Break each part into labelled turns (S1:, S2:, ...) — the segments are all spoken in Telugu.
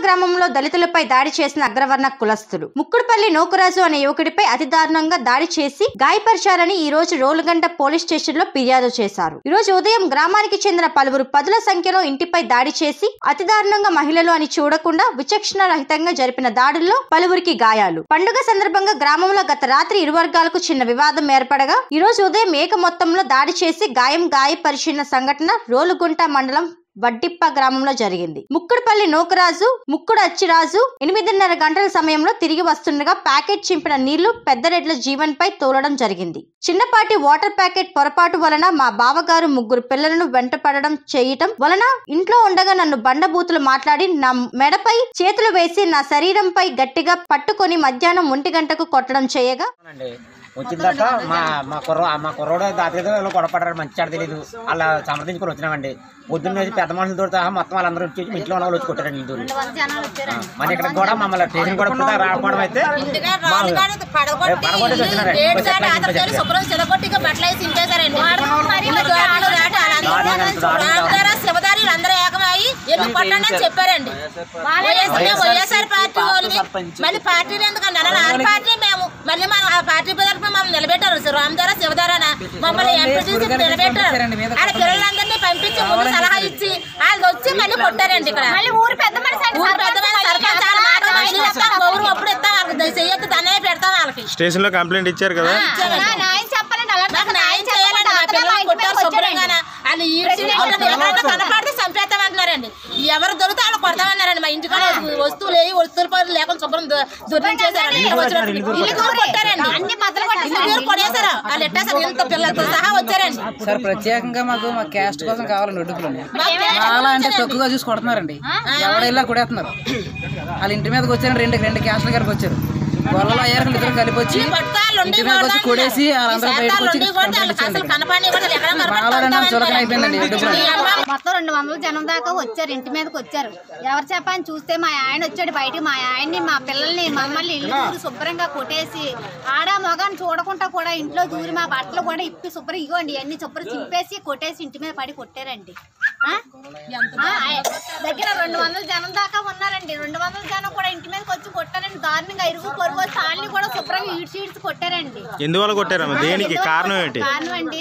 S1: గ్రామంలో దళితులపై దాడి చేసిన అగ్రవర్ణ కులస్తులు ముక్కుడుపల్లి నోకరాజు అనే యువకుడిపై అతి దారుణంగా దాడి చేసి గాయపరిచారని ఈ రోజు రోలుగంట పోలీస్ స్టేషన్ లో ఫిర్యాదు చేశారు ఈ రోజు ఉదయం గ్రామానికి చెందిన పలువురు పదుల సంఖ్యలో ఇంటిపై దాడి చేసి అతి దారుణంగా మహిళలు అని చూడకుండా విచక్షణ రహితంగా జరిపిన దాడుల్లో పలువురికి గాయాలు పండుగ సందర్భంగా గ్రామంలో గత రాత్రి ఇరు వర్గాలకు చిన్న వివాదం ఏర్పడగా ఈ రోజు ఉదయం ఏక మొత్తంలో దాడి చేసి గాయం గాయపరిచిన సంఘటన రోలుగుంట మండలం వడ్డిప్ప గ్రామంలో జరిగింది ముక్కుడుపల్లి నోకరాజు ముక్కుడు అచ్చిరాజు ఎనిమిదిన్నర గంటల సమయంలో తిరిగి వస్తుండగా ప్యాకెట్ చింపిన నీళ్లు పెద్దరెడ్ల జీవన్ పై తోలడం జరిగింది చిన్నపాటి వాటర్ ప్యాకెట్ పొరపాటు వలన మా బావగారు ముగ్గురు పిల్లలను వెంటపడడం చేయటం వలన ఇంట్లో ఉండగా నన్ను బండబూతులు మాట్లాడి నా మెడపై చేతులు వేసి నా శరీరంపై గట్టిగా పట్టుకొని మధ్యాహ్నం ఒంటి గంటకు కొట్టడం చేయగా
S2: అండి వచ్చిన తర్వాత మా మా కుర్ర మా కుర్రోడు దాతేదో ఇలా గొడవపడ్డారు మంచి చెడ్డ తెలియదు అలా సమర్థించుకొని వచ్చినామండి పొద్దున్న వచ్చి పెద్ద మనుషులతో సహా మొత్తం వాళ్ళందరూ వచ్చి ఇంట్లో ఉన్న వాళ్ళు వచ్చి కొట్టారండి ఇంటి మరి ఇక్కడ కూడా మమ్మల్ని స్టేషన్ కూడా ఇప్పుడు రాకపోవడం అయితే మా- పడగొట్టేసి వచ్చినారండి వచ్చి
S3: శుభ్రం చిలగొట్టిగా బట్టలు వేసి చింపేశారండి ఇల్లు ఆడు రాట వాళ్ళందరూ రామగారు శివదారి అందరూ ఏకమయ్యి ఎందుకు కొట్టండి అని చెప్పారండి వైఎస్ఆర్ వైఎస్ఆర్ పార్టీ వాళ్ళని మళ్ళీ పార్టీలు ఎందుకండి అలా ఆ పార్టీ మేము మళ్ళీ మన ఆ పార్టీ తరఫున మమ్మల్ని నిలబెట్టారు రామదార శివదారన మమ్మల్ని ఎంపీ నిలబెట్టారు ఆడ పిల్లలందరినీ పంపించి ముందు సలహా ఇచ్చి వాళ్ళు వచ్చి మళ్ళీ కొట్టారండి ఇక్కడ మళ్ళీ ఊరు పెద్ద మనిషి ఊరు పెద్ద మనిషి సర్పంచ్ వాళ్ళ మాట మళ్ళీ ఇస్తాం గౌరవం అప్పుడు ఇస్తాం వాళ్ళకి చెయ్యొద్దు దాన్నే పెడతాం వాళ్ళకి
S4: స్టేషన్ లో కంప్లైంట్ ఇచ్చారు కదా
S3: న్యాయం చెప్పాలండి అలా నాకు న్యాయం చేయాలండి మా పిల్లలు కొట్టారు శుభ్రంగాన వాళ్ళు ఈడ్చి ఎవరైనా కనపడితే చంపేస్తామంటున్నారండి ఎవరు దొరికితే వాళ్ళు కొడతామన్నారండి మా ఇంటికాడ వస్తువులు ఏ వస్తువుల పనులు లేకుండా శుభ్రం దుర్నం చేశారండి ఇల్లు దూరు కొట్టారండి అన్ని బద్దలు ఇల్లు దూరు కొట్టేశారు వాళ్ళు ఎట్టేసారు ఇంత పిల్లలతో సహా వచ్చారండి
S5: సార్ ప్రత్యేకంగా మాకు మా క్యాస్ట్ కోసం కావాలండి ఒడ్డుకులని
S3: మాకు
S5: చాలా అంటే తక్కువగా చూసి కొడుతున్నారండి ఎవడైనా కొడేస్తున్నారు వాళ్ళ ఇంటి మీదకి వచ్చారు రెండు రెండు క్యాస్ట్ల గారికి వచ్చారు వాళ్ళలో అయ్యారు ఇద్దరు కలిపి వచ్చి
S3: పట్టాలు
S5: ఇంటి మీదకి వచ్చి కొడేసి వాళ్ళందరూ బయటకు వచ్చి కంప్లైంట్
S3: అసలు
S5: ఇచ్చారు
S3: కనపడి కూడా ఎక్కడ
S5: మాలాడంటే చులకన అయిపోయిందండి ఒడ్డుకులని
S6: మొత్తం రెండు వందల జనం దాకా వచ్చారు ఇంటి మీదకి వచ్చారు ఎవరు చెప్పని చూస్తే మా ఆయన వచ్చాడు బయటికి మా ఆయన్ని మా పిల్లల్ని మమ్మల్ని ఇల్లు దూరి శుభ్రంగా కొట్టేసి ఆడ మగని చూడకుండా కూడా ఇంట్లో దూరి మా బట్టలు కూడా ఇప్పి శుభ్రం ఇగోండి ఇవన్నీ శుభ్రం చింపేసి కొట్టేసి ఇంటి మీద పడి కొట్టారండి ఆ? ఆ, దగ్గర రెండు వందల జనం దాకా ఉన్నారండి రెండు వందల జనం కూడా ఇంటి మీదకి వచ్చి కొట్టారండి దారుణంగా ఇరుగు పొరుగు తాళ్ళని కూడా శుభ్రంగా ఈడ్చి ఈడ్చి కొట్టారండి
S4: ఎందువల్ల కొట్టారమ్మా దేనికి కారణం ఏంటి
S6: కారణం అండి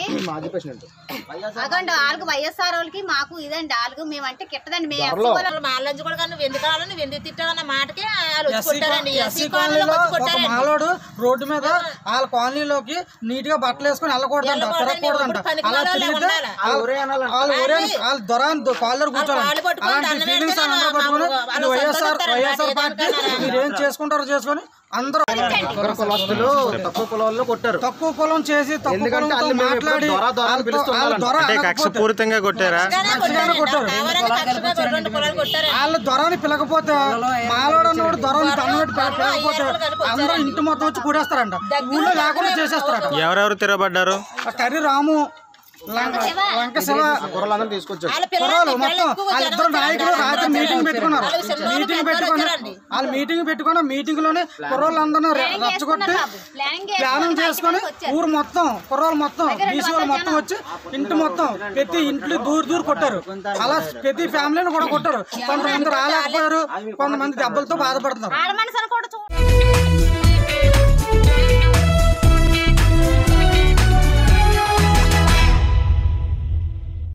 S6: అదండి వాళ్ళకి వైఎస్ఆర్ వాళ్ళకి మాకు ఇదండి వాళ్ళకి మేమంటే కిట్టదండి మేము ఎస్సీ వాళ్ళం.
S3: మాలంచి కూడా కానీ వెండి కావాలని నువ్వు వెండి తిట్టావన్న మాటకి వాళ్ళు వచ్చి
S7: ఎస్సీ
S3: కొట్టారండి
S7: కాలనీ-
S3: ఎస్సీ
S7: ఎస్సీ
S3: కాలనీలో
S7: కాలనీలో
S3: వచ్చి
S7: ఒక
S3: కొట్టారండి
S7: మాలోడు రోడ్డు మీద వాళ్ళ కాలనీలోకి నీట్ గా బట్టలు వేసుకొని వెళ్ళకూడదంట
S3: వెళ్ళకూడదండి,
S7: తిరగకూడదంట
S3: ఎప్పుడు పనికి
S7: అలా
S3: మాలోళ్ళే
S7: తిరిగితే
S3: ఉండాలి.
S7: వాళ్ళ ఊరే వాళ్ళ ఊరే వాళ్ళ దొరాన్ కాలర్ కూర్చోవాలి
S3: కాళ్ళు పట్టుకొని
S7: అలాంటి
S3: దండం
S7: ఫీలింగ్స్
S3: పెడితే
S7: అందరూ
S3: మా-
S7: పట్టుకొని
S3: మా-
S7: ఇది
S3: వాళ్ళు
S7: వైఎస్ఆర్
S3: సంతోషిస్తారండి,
S7: వైఎస్ఆర్
S3: అదే
S7: పార్టీ
S3: అనుకున్నారా?
S7: మీరు ఏం చేసుకుంటారో చేసుకొని అందరూ
S8: కులస్తులు తక్కువ కులంలో కొట్టారు
S7: తక్కువ కులం చేసి తక్కువ
S8: ఎందుకంటే
S7: కులంతో
S8: వాళ్ళు మేము
S7: మాట్లాడి
S8: ఎప్పుడు దొర దొర అని
S7: వాళ్ళతో-
S8: పిలుస్తున్నాం
S7: వాళ్ళ దొర
S4: అంటే
S7: అనకపోతే-
S4: కక్షపూరితంగా కొట్టారా
S7: ఖచ్చితంగా కొట్టారు
S3: కావాలని కక్షగా రెండు పొలాలు కొట్టారండి
S7: వాళ్ళ దొరని పిలకపోతే మాలోడు అన్నవాడు దొరని దండం పెట్టి పిల- పిలకపోతే అందరూ ఇంటి మొత్తం వచ్చి కూడేస్తారంట ఊళ్ళో లేకుండా చేసేస్తారట
S4: ఎవరెవరు తిరగబడ్డారు
S7: ఆ కర్రీ రాము లంక లంక శివ
S8: కుర్రలందరూ తీసుకొచ్చారు
S3: వాళ్ళ
S7: కుర్రాలు
S3: పిల్లలు
S7: మొత్తం వాళ్ళిద్దరు నాయకులు రాత్రి మీటింగ్ పెట్టుకున్నారు
S3: వాళ్ళ చిన్నోళ్ళు
S7: మీటింగ్
S3: పెద్దోళ్ళు
S7: పెట్టుకుని
S3: వచ్చారండి.
S7: వాళ్ళు మీటింగ్ పెట్టుకుని మీటింగ్ లోనే కుర్రోళ్ళందరూ రచ్చగొట్టి
S6: ప్లానింగ్
S7: ప్లానింగ్ చేసుకొని ఊరు మొత్తం కుర్రోళ్ళు మొత్తం బీసీ వాళ్ళు మొత్తం వచ్చి ఇంటి మొత్తం ప్రతి ఇంట్లో దూరు దూరు కొట్టారు అలా ప్రతి ఫ్యామిలీని కూడా కొట్టారు కొంతమంది రాలేకపోయారు కొంతమంది దెబ్బలతో బాధపడుతున్నారు
S6: ఆడ మనిషిని కూడా చూ